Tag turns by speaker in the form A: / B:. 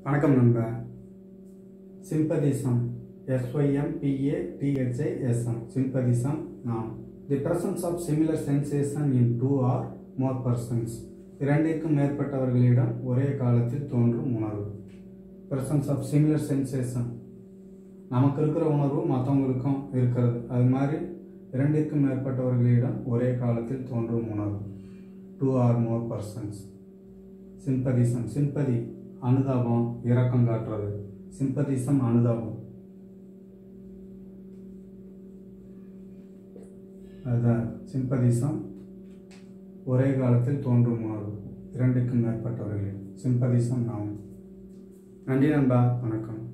A: வணக்கம் நண்பா சிம்பதிசம் SYM BA T H I S M sympathism நாம் the presence of similar sensation in two or more persons இரண்டிற்கும் மேற்பட்டவர்களிடம் ஒரே காலத்தில் தோன்றும் உணர்வு பிரசன்ஸ் ஆஃப் சிமிலர் சென்சேஷன் நமக்கு இருக்கிற உணர்வு மற்றவங்களுக்கும் இருக்கிறது அது மாதிரி இரண்டிற்கும் மேற்பட்டவர்களிடம் ஒரே காலத்தில் தோன்றும் உணர்வு two or more persons sympathism sympathy அனுதாபம் இரக்கம் காட்டுறது சிம்பதிசம் அனுதாபம் அதுதான் சிம்பதிசம் ஒரே காலத்தில் தோன்றும் உணர்வு இரண்டுக்கும் மேற்பட்டவர்களே சிம்பதிசம் நாம் நன்றி நண்பா வணக்கம்